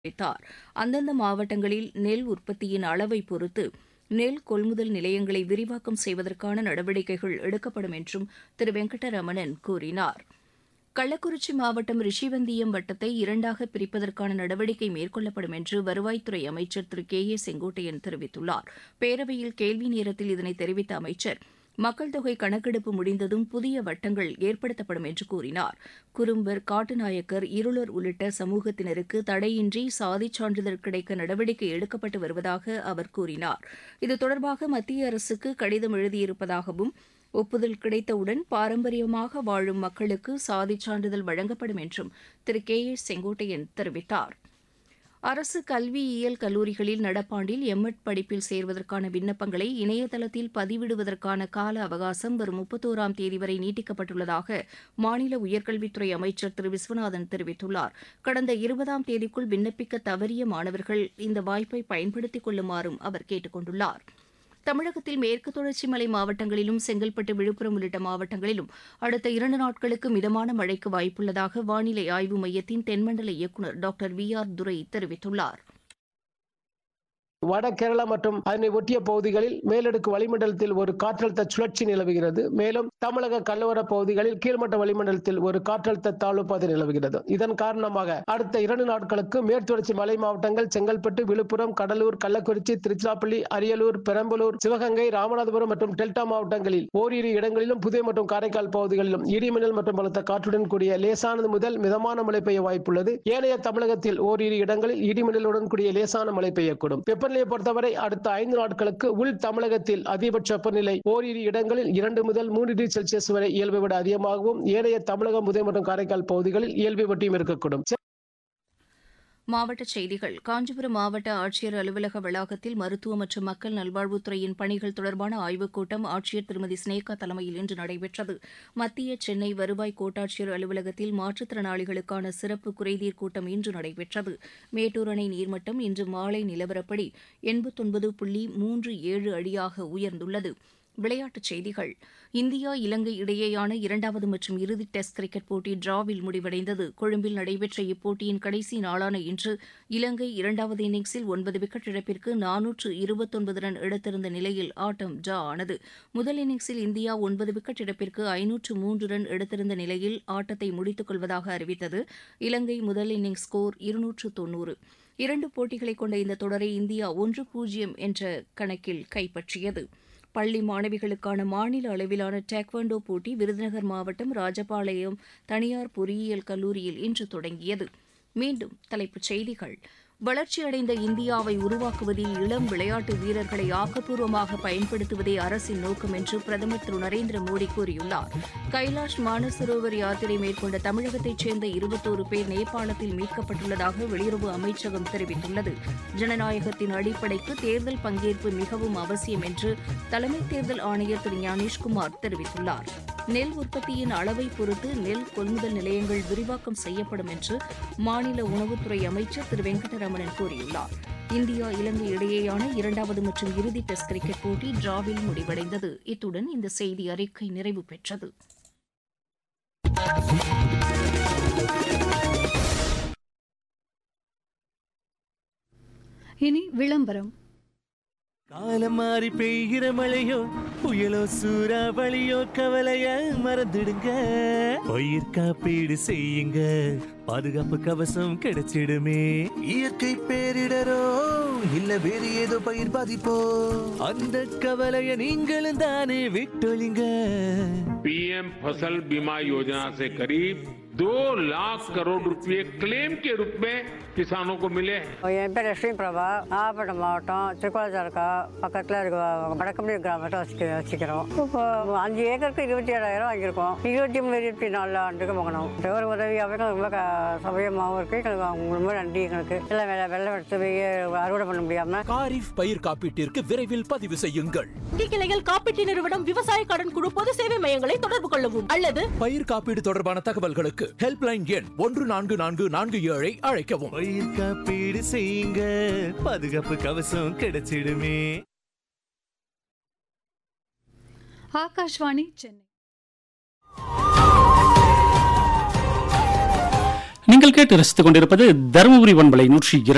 தெரிவித்தார் அந்தந்த மாவட்டங்களில் நெல் உற்பத்தியின் அளவை பொறுத்து நெல் கொள்முதல் நிலையங்களை விரிவாக்கம் செய்வதற்கான நடவடிக்கைகள் எடுக்கப்படும் என்றும் திரு வெங்கடரமணன் கூறினார் கள்ளக்குறிச்சி மாவட்டம் ரிஷிவந்தியம் வட்டத்தை இரண்டாக பிரிப்பதற்கான நடவடிக்கை மேற்கொள்ளப்படும் என்று வருவாய்த்துறை அமைச்சர் திரு கே ஏ செங்கோட்டையன் தெரிவித்துள்ளார் பேரவையில் கேள்வி நேரத்தில் இதனை தெரிவித்த அமைச்சர் மக்கள் தொகை கணக்கெடுப்பு முடிந்ததும் புதிய வட்டங்கள் ஏற்படுத்தப்படும் என்று கூறினார் குறும்பர் காட்டுநாயக்கர் இருளர் உள்ளிட்ட சமூகத்தினருக்கு தடையின்றி சாதிச் சான்றிதழ் கிடைக்க நடவடிக்கை எடுக்கப்பட்டு வருவதாக அவர் கூறினார் இது தொடர்பாக மத்திய அரசுக்கு கடிதம் எழுதியிருப்பதாகவும் ஒப்புதல் கிடைத்தவுடன் பாரம்பரியமாக வாழும் மக்களுக்கு சாதிச் சான்றிதழ் வழங்கப்படும் என்றும் திரு கே ஏ செங்கோட்டையன் தெரிவித்தார் அரசு கல்வியியல் கல்லூரிகளில் நடப்பாண்டில் எம்எட் படிப்பில் சேர்வதற்கான விண்ணப்பங்களை இணையதளத்தில் பதிவிடுவதற்கான கால அவகாசம் வரும் முப்பத்தோராம் தேதி வரை நீட்டிக்கப்பட்டுள்ளதாக மாநில உயர்கல்வித்துறை அமைச்சர் திரு விஸ்வநாதன் தெரிவித்துள்ளார் கடந்த இருபதாம் தேதிக்குள் விண்ணப்பிக்க தவறிய மாணவர்கள் இந்த வாய்ப்பை பயன்படுத்திக் கொள்ளுமாறும் அவர் கேட்டுக் கொண்டுள்ளார் தமிழகத்தில் மேற்கு தொடர்ச்சி மலை மாவட்டங்களிலும் செங்கல்பட்டு விழுப்புரம் உள்ளிட்ட மாவட்டங்களிலும் அடுத்த இரண்டு நாட்களுக்கு மிதமான மழைக்கு வாய்ப்புள்ளதாக வானிலை ஆய்வு மையத்தின் தென்மண்டல இயக்குநர் டாக்டர் வி ஆர் துரை தெரிவித்துள்ளார் வட கேரளா மற்றும் அதனை ஒட்டிய பகுதிகளில் மேலடுக்கு வளிமண்டலத்தில் ஒரு காற்றழுத்த சுழற்சி நிலவுகிறது மேலும் தமிழக கல்லவர பகுதிகளில் கீழ்மட்ட வளிமண்டலத்தில் ஒரு காற்றழுத்த தாழ்வு பாதை நிலவுகிறது இதன் காரணமாக அடுத்த இரண்டு நாட்களுக்கு மேற்குத்தொடர்ச்சி மலை மாவட்டங்கள் செங்கல்பட்டு விழுப்புரம் கடலூர் கள்ளக்குறிச்சி திருச்சிராப்பள்ளி அரியலூர் பெரம்பலூர் சிவகங்கை ராமநாதபுரம் மற்றும் டெல்டா மாவட்டங்களில் ஓரிரு இடங்களிலும் புதுவை மற்றும் காரைக்கால் பகுதிகளிலும் இடிமின்னல் மற்றும் பலத்த காற்றுடன் கூடிய லேசானது முதல் மிதமான மழை பெய்ய வாய்ப்புள்ளது ஏனைய தமிழகத்தில் ஓரிரு இடங்களில் இடிமின்னலுடன் கூடிய லேசான மழை பெய்யக்கூடும் வெப்பநிலையை பொறுத்தவரை அடுத்த ஐந்து நாட்களுக்கு உள் தமிழகத்தில் அதிகபட்ச வெப்பநிலை ஓரிரு இடங்களில் இரண்டு முதல் மூன்று டிகிரி செல்சியஸ் வரை இயல்பை விட அதிகமாகவும் ஏனைய தமிழகம் புதுவை மற்றும் காரைக்கால் பகுதிகளில் இயல்பை ஒட்டியும் இருக்கக்கூடும் மாவட்டச் செய்திகள் காஞ்சிபுரம் மாவட்ட ஆட்சியர் அலுவலக வளாகத்தில் மருத்துவ மற்றும் மக்கள் நல்வாழ்வுத்துறையின் பணிகள் தொடர்பான ஆய்வுக் கூட்டம் ஆட்சியர் திருமதி ஸ்னேகா தலைமையில் இன்று நடைபெற்றது மத்திய சென்னை வருவாய் கோட்டாட்சியர் அலுவலகத்தில் மாற்றுத்திறனாளிகளுக்கான சிறப்பு குறைதீர் கூட்டம் இன்று நடைபெற்றது மேட்டூர் அணை நீர்மட்டம் இன்று மாலை நிலவரப்படி எண்பத்தொன்பது புள்ளி மூன்று ஏழு அடியாக உயர்ந்துள்ளது விளையாட்டுச் செய்திகள் இந்தியா இலங்கை இடையேயான இரண்டாவது மற்றும் இறுதி டெஸ்ட் கிரிக்கெட் போட்டி டிராவில் முடிவடைந்தது கொழும்பில் நடைபெற்ற இப்போட்டியின் கடைசி நாளான இன்று இலங்கை இரண்டாவது இன்னிங்ஸில் ஒன்பது விக்கெட் இழப்பிற்கு நானூற்று இருபத்தொன்பது ரன் எடுத்திருந்த நிலையில் ஆட்டம் டிரா ஆனது முதல் இன்னிங்ஸில் இந்தியா ஒன்பது விக்கெட் இழப்பிற்கு ஐநூற்று மூன்று ரன் எடுத்திருந்த நிலையில் ஆட்டத்தை முடித்துக் கொள்வதாக அறிவித்தது இலங்கை முதல் இன்னிங்ஸ் ஸ்கோர் இருநூற்று தொன்னூறு இரண்டு போட்டிகளை கொண்ட இந்த தொடரை இந்தியா ஒன்று பூஜ்ஜியம் என்ற கணக்கில் கைப்பற்றியது பள்ளி மாணவிகளுக்கான மாநில அளவிலான டேக்வாண்டோ போட்டி விருதுநகர் மாவட்டம் ராஜபாளையம் தனியார் பொறியியல் கல்லூரியில் இன்று தொடங்கியது மீண்டும் தலைப்புச் செய்திகள் வளர்ச்சியடைந்த இந்தியாவை உருவாக்குவதில் இளம் விளையாட்டு வீரர்களை ஆக்கப்பூர்வமாக பயன்படுத்துவதே அரசின் நோக்கம் என்று பிரதமர் திரு நரேந்திர மோடி கூறியுள்ளார் கைலாஷ் மானசரோவர் யாத்திரை மேற்கொண்ட தமிழகத்தைச் சேர்ந்த இருபத்தோரு பேர் நேபாளத்தில் மீட்கப்பட்டுள்ளதாக வெளியுறவு அமைச்சகம் தெரிவித்துள்ளது ஜனநாயகத்தின் அடிப்படைக்கு தேர்தல் பங்கேற்பு மிகவும் அவசியம் என்று தலைமை தேர்தல் ஆணையர் திரு ஞானேஷ்குமார் தெரிவித்துள்ளார் நெல் உற்பத்தியின் அளவை பொறுத்து நெல் கொள்முதல் நிலையங்கள் விரிவாக்கம் செய்யப்படும் என்று மாநில உணவுத்துறை அமைச்சர் திரு வெங்கடரமணன் கூறியுள்ளார் இந்தியா இலங்கை இடையேயான இரண்டாவது மற்றும் இறுதி டெஸ்ட் கிரிக்கெட் போட்டி டிராவில் முடிவடைந்தது இத்துடன் இந்த செய்தி அறிக்கை நிறைவு பெற்றது இனி விளம்பரம் காலம் மாறி பெய்கிற மழையோ புயலோ சூறாவளியோ கவலைய மறந்துடுங்க பயிர் காப்பீடு செய்யுங்க பாதுகாப்பு கவசம் கிடைச்சிடுமே இயற்கை பேரிடரோ இல்ல வேறு ஏதோ பயிர் பாதிப்போ அந்த கவலைய நீங்களும் தானே விட்டொழிங்க पीएम फसल बीमा योजना से करीब दो लाख करोड़ रुपए क्लेम के रूप में किसानों को मिले हैं என் பேர் லட்சுமி பிரபா நாகப்பட்டினம் மாவட்டம் திருக்கோளத்தாலுக்கா பக்கத்தில் இருக்க வடக்கம்பி கிராமத்தை வச்சுக்க வச்சுக்கிறோம் இப்போ அஞ்சு ஏக்கருக்கு இருபத்தி ஏழாயிரம் வாங்கியிருக்கோம் இருபத்தி மூணு இருபத்தி நாலு ஆண்டுக்கு வாங்கணும் ஒரு உதவியாகவே எங்களுக்கு ரொம்ப க- சௌகரியமாகவும் இருக்குது எங்களுக்கு அவங்க ரொம்ப நன்றி எங்களுக்கு எல்லாம் வெள்ளை வெள்ளம் எடுத்து போய் அறுவடை பண்ண முடியாமல் காரிஃப் பயிர் காப்பீட்டிற்கு விரைவில் பதிவு செய்யுங்கள் கிளைகள் காப்பீட்டு நிறுவனம் விவசாய கடன் குழு பொது சேவை மையங்களை தொடர்பு கொள்ளவும் அல்லது பயிர் காப்பீடு தொடர்பான தகவல்களுக்கு ஹெல்ப்லைன் எண் ஒன்று நான்கு நான்கு நான்கு ஏழை அழைக்கவும் பயிர் காப்பீடு செய்யுங்க பாதுகாப்பு கவசம் கிடைச்சிடுமே ஆகாஷ்வாணி சென்னை நீங்கள் கேட்டு ரசித்துக் கொண்டிருப்பது தருமபுரி பண்பலை நூற்றி இரண்டு